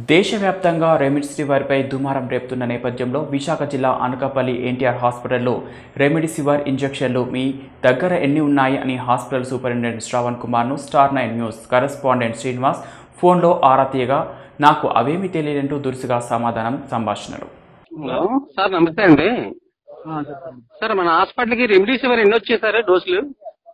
దేశవ్యాప్తంగా రెమిడిసివిర్పై దుమారం రేపుతున్న నేపథ్యంలో విశాఖ జిల్లా అనకాపల్లి ఎన్టీఆర్ హాస్పిటల్లో రెమిడిసివిర్ ఇంజెక్షన్లు మీ దగ్గర ఎన్ని ఉన్నాయి అని హాస్పిటల్ సూపరింటెండెంట్ శ్రావణ్ కుమార్ను star nine news correspondent Srinivas ఫోన్లో ఆరా తీయగా నాకు అవేమీ తెలియదంటూ దురుసుగా సమాధానం సంభాషణలు హలో సార్ నమస్తే అండి సార్ మన హాస్పిటల్కి రెమ్డెసివిర్ ఎన్ని వచ్చాయి సార్ డోసులు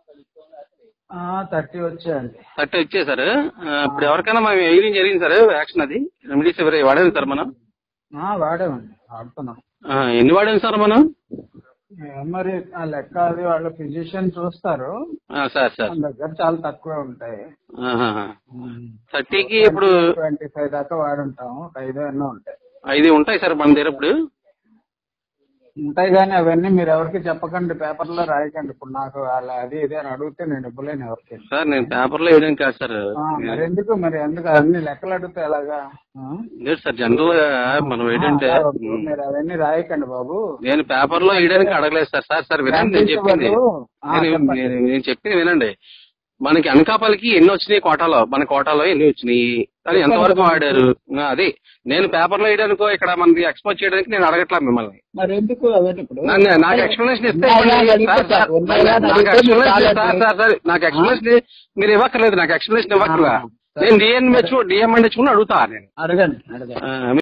థర్టీ వచ్చాయండి థర్టీ వచ్చాయి సార్ ఆ, ఇప్పుడు ఎవరికైనా మనం వేయడం జరిగింది సార్ వ్యాక్సిన్ అది రెమ్డెసివిర్ వాడాము సార్ మనం ఆ, వాడామండి వాడుతున్నాం ఆ, ఎన్ని వాడాము సార్ మనం ఏం మరి ఆ లెక్క అది వాళ్ళ ఫిజిషియన్ చూస్తారు ఆ, సార్ సార్ మన దగ్గర చాలా తక్కువే ఉంటాయి థర్టీకి ఇప్పుడు ట్వంటీ ఫైవ్ దాకా వాడుంటాం ఒక ఐదు ఎన్నో ఉంటాయి ఐదు ఉంటాయి సార్ మన దగ్గర ఇప్పుడు ఉంటాయి కానీ అవన్నీ మీరు ఎవరికి చెప్పకండి పేపర్లో రాయకండి ఇప్పుడు నాకు వాళ్ళ అది ఇది అని అడిగితే నేను ఇవ్వలేను ఎవరికి సార్ నేను పేపర్లో వేయడం కాదు సార్ ఆ, మరి ఎందుకు మరి ఎందుకు అన్ని లెక్కలు అడిగితే ఎలాగా ఆ? లేదు సార్ జనరల్ గా మనం ఏంటంటే ఆ, మీరు అవన్నీ రాయకండి బాబు నేను పేపర్లో వేయడానికి అడగలేదు సార్ సార్ సార్ వినండి నేను చెప్పింది ఆ, నేను చెప్పండి. నేను- నేను చెప్పింది వినండి మనకి అనకాపల్లికి ఎన్ని వచ్చినాయి కోటాలో మన కోటాలో ఎన్ని వచ్చినాయి కానీ ఎంతవరకు వాడారు ఆ, అదే నేను పేపర్లో వేయడానికో ఇక్కడ మనకి ఎక్స్పోజ్ చేయడానికి నేను అడగట్లా మిమ్మల్ని మరి ఎందుకు అవన్నీ ఇప్పుడు నన్ను- నాకు ఎక్స్ప్లెనేషన్ ఇస్తే ఉన్నాయా అని సార్, అడిగితే సార్, సార్, ఉన్నాయా అని నాకు అడిగితే explanation మీరు సార్, చాలండి. సార్, సార్, నాకు ఎక్స్ప్లెనేషన్ మీరు ఇవ్వక్కర్లేదు నాకు ఎక్స్ప్లెనేషన్ ఇవ్వక్కర్లా ఆ, సరే. నేను డిఎన్ మెచ్చు డిఎం మెచ్చుకుని అడుగుతా నేను అడగండి అడగండి ఆ,